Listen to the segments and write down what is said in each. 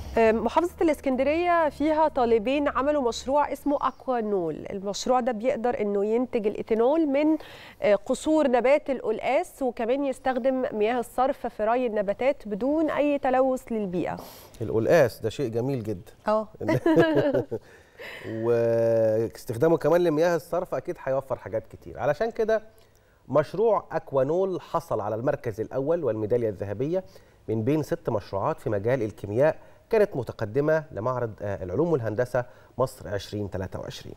محافظة الإسكندرية فيها طالبين عملوا مشروع اسمه أكوانول المشروع ده بيقدر أنه ينتج الإيثانول من قصور نبات القلقاس وكمان يستخدم مياه الصرف في ري النباتات بدون أي تلوث للبيئة القلقاس ده شيء جميل جدا اه واستخدامه كمان لمياه الصرف أكيد هيوفر حاجات كتير علشان كده مشروع أكوانول حصل على المركز الأول والميدالية الذهبية من بين ست مشروعات في مجال الكيمياء كانت متقدمة لمعرض العلوم والهندسة مصر 2023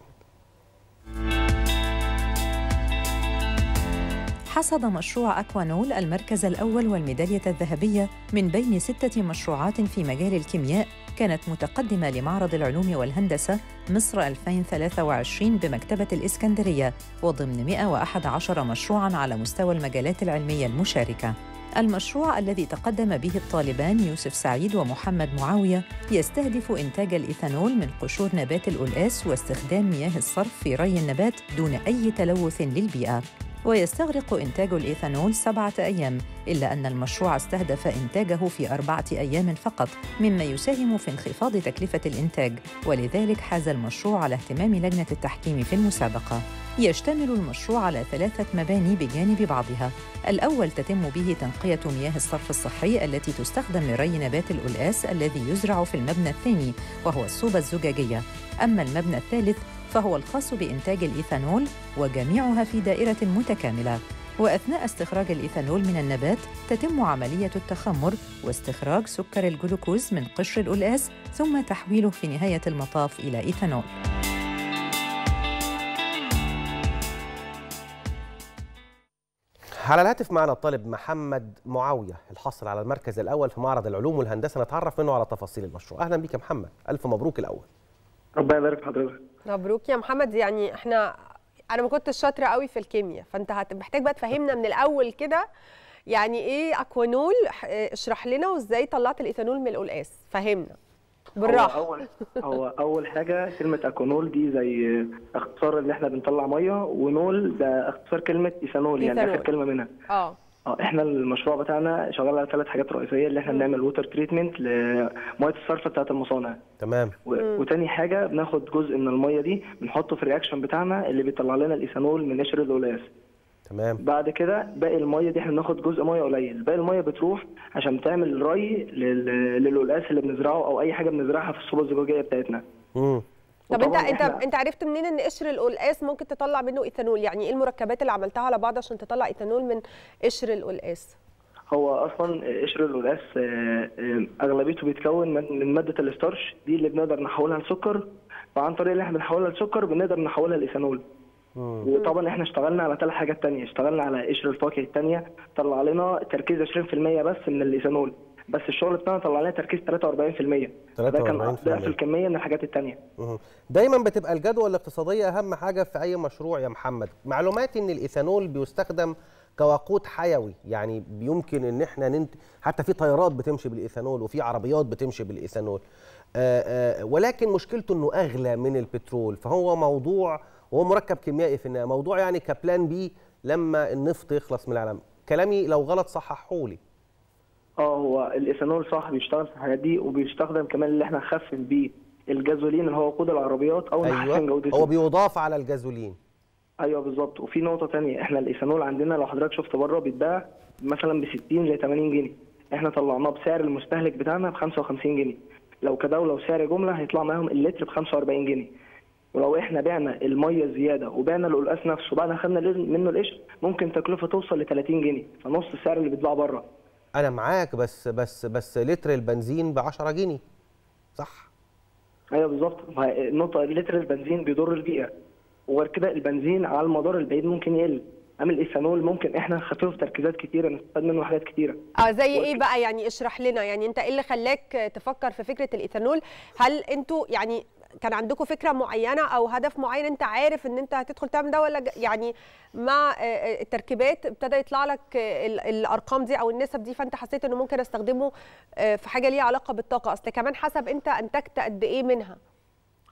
حصد مشروع أكوانول المركز الأول والميدالية الذهبية من بين ستة مشروعات في مجال الكيمياء كانت متقدمة لمعرض العلوم والهندسة مصر 2023 بمكتبة الإسكندرية وضمن 111 مشروعاً على مستوى المجالات العلمية المشاركة المشروع الذي تقدم به الطالبان يوسف سعيد ومحمد معاوية يستهدف إنتاج الإيثانول من قشور نبات القلقاس واستخدام مياه الصرف في ري النبات دون أي تلوث للبيئة ويستغرق إنتاج الإيثانول سبعة أيام إلا أن المشروع استهدف إنتاجه في أربعة أيام فقط مما يساهم في انخفاض تكلفة الإنتاج ولذلك حاز المشروع على اهتمام لجنة التحكيم في المسابقة يشتمل المشروع على ثلاثة مباني بجانب بعضها الأول تتم به تنقية مياه الصرف الصحي التي تستخدم لري نبات القلقاس الذي يزرع في المبنى الثاني وهو الصوبة الزجاجية أما المبنى الثالث فهو الخاص بإنتاج الإيثانول وجميعها في دائرة متكاملة وأثناء استخراج الإيثانول من النبات تتم عملية التخمر واستخراج سكر الجلوكوز من قشر القلقاس ثم تحويله في نهاية المطاف إلى إيثانول على الهاتف معنا الطالب محمد معاوية الحاصل على المركز الأول في معرض العلوم والهندسة نتعرف منه على تفاصيل المشروع أهلا بك يا محمد ألف مبروك الأول ربنا يبارك في حضرتك مبروك يا محمد يعني احنا انا ما كنتش شاطره قوي في الكيمياء فانت هت- محتاج بقى تفهمنا من الاول كده يعني ايه اكوانول ح- اشرح لنا وازاي طلعت الايثانول من القلقاس فهمنا بالراحه هو اول هو اول حاجه كلمه اكونول دي زي اختصار اللي احنا بنطلع ميه ونول ده اختصار كلمه ايثانول يعني إيثانول. اخر كلمه منها اه اه احنا المشروع بتاعنا شغال على ثلاث حاجات رئيسيه اللي احنا بنعمل ووتر تريتمنت لميه الصرف بتاعه المصانع تمام و- وتاني حاجه بناخد جزء من الميه دي بنحطه في الرياكشن بتاعنا اللي بيطلع لنا الايثانول من قشر القلاس تمام بعد كده باقي الميه دي احنا بناخد جزء ميه قليل باقي الميه بتروح عشان تعمل ري لل- للقلقاس اللي بنزرعه او اي حاجه بنزرعها في الصوبه الزجاجيه بتاعتنا مم. طب انت وطبعاً انت إحنا- انت عرفت منين ان قشر القلقاس ممكن تطلع منه ايثانول يعني ايه المركبات اللي عملتها على بعض عشان تطلع ايثانول من قشر القلقاس هو اصلا قشر القلقاس آه، آه، اغلبيته بيتكون من من ماده الستارش دي اللي بنقدر نحولها لسكر فعن طريق اللي احنا بنحولها لسكر بنقدر نحولها لايثانول مم. وطبعا احنا اشتغلنا على ثلاث حاجات تانية اشتغلنا على قشر الفواكه التانية طلع لنا تركيز 20% بس من الايثانول بس الشغل بتاعنا طلع لنا تركيز 43% ده كان 43%. ضعف الكميه من الحاجات التانية مم. دايما بتبقى الجدوى الاقتصادية أهم حاجة في أي مشروع يا محمد معلوماتي إن الإيثانول بيستخدم كوقود حيوي يعني بيمكن إن إحنا ننت... حتى في طيارات بتمشي بالإيثانول وفي عربيات بتمشي بالإيثانول آآ آآ ولكن مشكلته إنه أغلى من البترول فهو موضوع وهو مركب كيميائي في النهاية موضوع يعني كبلان بي لما النفط يخلص من العالم كلامي لو غلط صححولي اه هو الايثانول صح بيشتغل في الحاجات دي وبيستخدم كمان اللي احنا نخفف بيه الجازولين اللي هو وقود العربيات او نحسن أيوه جودته هو بيضاف على الجازولين ايوه بالظبط وفي نقطه تانية احنا الايثانول عندنا لو حضرتك شفت بره بيتباع مثلا ب 60 ل 80 جنيه احنا طلعناه بسعر المستهلك بتاعنا ب 55 جنيه لو كدوله وسعر جمله هيطلع معاهم اللتر ب 45 جنيه ولو احنا بعنا الميه زياده وبعنا القلقاس نفسه وبعدين خدنا منه القشر ممكن تكلفه توصل ل 30 جنيه فنص السعر اللي بيتباع بره انا معاك بس بس بس لتر البنزين ب 10 جنيه صح ايوه بالظبط ما هي النقطه لتر البنزين بيضر البيئه وغير كده البنزين على المدار البعيد ممكن يقل اما الايثانول ممكن احنا نخففه في تركيزات كتيره نستفاد منه حاجات كتيره اه زي ايه بقى يعني اشرح لنا يعني انت ايه اللي خلاك تفكر في فكره الايثانول هل انتوا يعني كان عندكم فكره معينه او هدف معين انت عارف ان انت هتدخل تعمل ده ولا ج- يعني مع آه، آه، التركيبات ابتدى يطلع لك آه، ال- الارقام دي او النسب دي فانت حسيت انه ممكن استخدمه آه، في حاجه ليها علاقه بالطاقه اصل كمان حسب انت انتجت قد ايه منها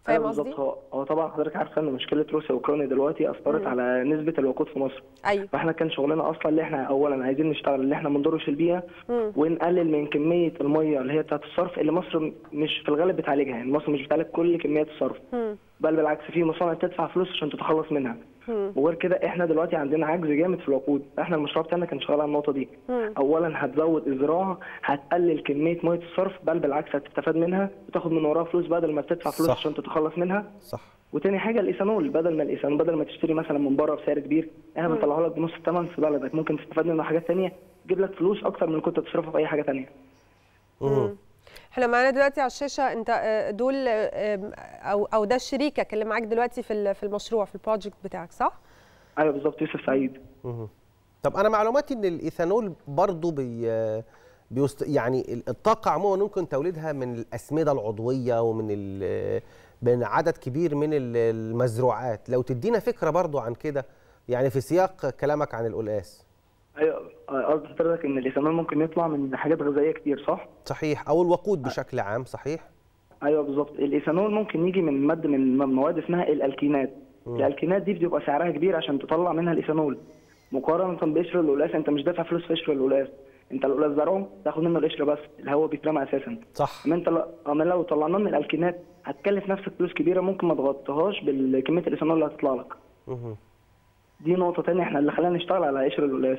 فاهم أيوة قصدي؟ بالظبط هو هو طبعا حضرتك عارفه ان مشكله روسيا واوكرانيا دلوقتي اثرت على نسبه الوقود في مصر ايوه فاحنا كان شغلنا اصلا اللي احنا اولا عايزين نشتغل اللي احنا ما نضرش البيئه مم. ونقلل من كميه الميه اللي هي بتاعه الصرف اللي مصر مش في الغالب بتعالجها يعني مصر مش بتعالج كل كميات الصرف مم. بل بالعكس في مصانع تدفع فلوس عشان تتخلص منها مم. وغير كده احنا دلوقتي عندنا عجز جامد في الوقود احنا المشروع بتاعنا كان شغال على النقطه دي مم. اولا هتزود الزراعه هتقلل كميه ميه الصرف بل بالعكس هتستفاد منها وتاخد من وراها فلوس بدل ما بتدفع فلوس صح. عشان تتخلص منها صح وتاني حاجه الايثانول بدل ما الايثانول بدل ما تشتري مثلا من بره بسعر كبير احنا بنطلعه لك بنص الثمن في بلدك ممكن تستفاد منه حاجات تانية تجيب لك فلوس اكتر من اللي كنت تصرفها في اي حاجه تانية مم. احنا معانا دلوقتي على الشاشه انت آه، دول آه، او او ده شريكك اللي معاك دلوقتي في ال- في المشروع في البروجكت بتاعك صح؟ ايوه بالظبط يوسف سعيد مهم. طب انا معلوماتي ان الايثانول برضو بي بيست يعني الطاقه عموما ممكن توليدها من الاسمده العضويه ومن ال- من عدد كبير من ال- المزروعات لو تدينا فكره برضو عن كده يعني في سياق كلامك عن القلقاس ايوه قصدي حضرتك ان الايثانول ممكن يطلع من حاجات غذائيه كتير صح؟ صحيح او الوقود بشكل عام صحيح ايوه بالظبط الايثانول ممكن يجي من ماده من مواد اسمها الالكينات الالكينات دي بتبقى سعرها كبير عشان تطلع منها الايثانول مقارنه بقشر القلاس انت مش دافع فلوس في قشر القلاس انت القلاس زرعه تاخد منه القشر بس الهواء بيترمى اساسا صح اما انت لا- اما لو طلعناه من الالكينات هتكلف نفسك فلوس كبيره ممكن ما تغطيهاش بالكميه الايثانول اللي هتطلع لك مهم. دي نقطه تانية احنا اللي خلانا نشتغل على قشر القلاس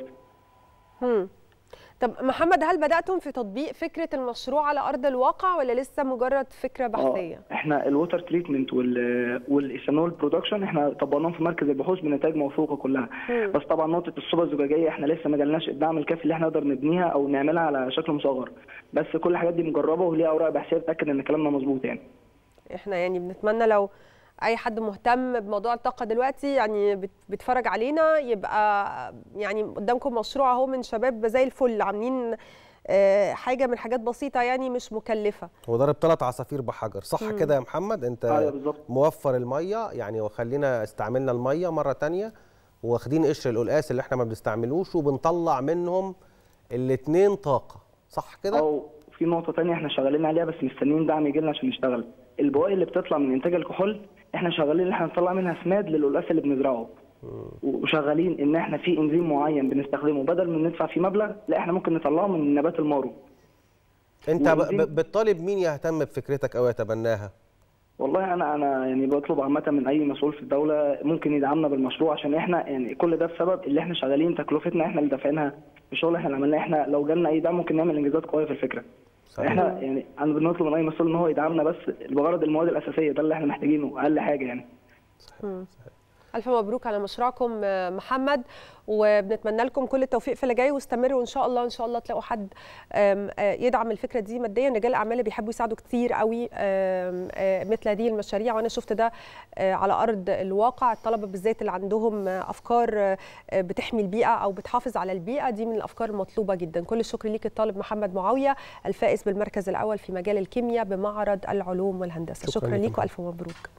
مم. طب محمد هل بداتم في تطبيق فكره المشروع على ارض الواقع ولا لسه مجرد فكره بحثيه؟ اه احنا الووتر تريتمنت وال والايثانول برودكشن احنا طبقناهم في مركز البحوث بنتائج موثوقه كلها مم. بس طبعا نقطه الصوبه الزجاجيه احنا لسه ما جالناش الدعم الكافي اللي احنا نقدر نبنيها او نعملها على شكل مصغر بس كل الحاجات دي مجربه وليها اوراق بحثيه تاكد ان كلامنا مظبوط يعني احنا يعني بنتمنى لو اي حد مهتم بموضوع الطاقه دلوقتي يعني بت- بيتفرج علينا يبقى يعني قدامكم مشروع اهو من شباب زي الفل عاملين آه، حاجه من حاجات بسيطه يعني مش مكلفه وضرب ثلاث عصافير بحجر صح مم. كده يا محمد انت ايوه بالظبط موفر الميه يعني وخلينا استعملنا الميه مره تانية واخدين قشر القلقاس اللي احنا ما بنستعملوش وبنطلع منهم الاثنين طاقه صح كده او في نقطه تانية احنا شغالين عليها بس مستنيين دعم يجي لنا عشان نشتغل البواقي اللي بتطلع من انتاج الكحول احنا شغالين ان احنا نطلع منها سماد للقلاس اللي بنزرعه وشغالين ان احنا في انزيم معين بنستخدمه بدل ما ندفع فيه مبلغ لا احنا ممكن نطلعه من نبات المارو انت ب- وإنزيم- ب- بتطالب مين يهتم بفكرتك او يتبناها والله انا انا يعني بطلب عامه من اي مسؤول في الدوله ممكن يدعمنا بالمشروع عشان احنا يعني كل ده بسبب اللي احنا شغالين تكلفتنا احنا اللي دافعينها الشغل احنا اللي عملناه احنا لو جالنا اي دعم ممكن نعمل انجازات قويه في الفكره صحيح. احنا يعني انا بنطلب من اي مسؤول ان هو يدعمنا بس بغرض المواد الاساسيه ده اللي احنا محتاجينه اقل حاجه يعني الف مبروك على مشروعكم آه، محمد وبنتمنى لكم كل التوفيق في اللي جاي واستمروا وان شاء الله ان شاء الله تلاقوا حد آم، آه، يدعم الفكره دي ماديا رجال الاعمال اللي بيحبوا يساعدوا كتير قوي آم، آه، مثل هذه المشاريع وانا شفت ده آه، على ارض الواقع الطلبه بالذات اللي عندهم آه، افكار آه، بتحمي البيئه او بتحافظ على البيئه دي من الافكار المطلوبه جدا كل الشكر ليك الطالب محمد معاويه الفائز بالمركز الاول في مجال الكيمياء بمعرض العلوم والهندسه شكراً شكرا لك ليك والف مبروك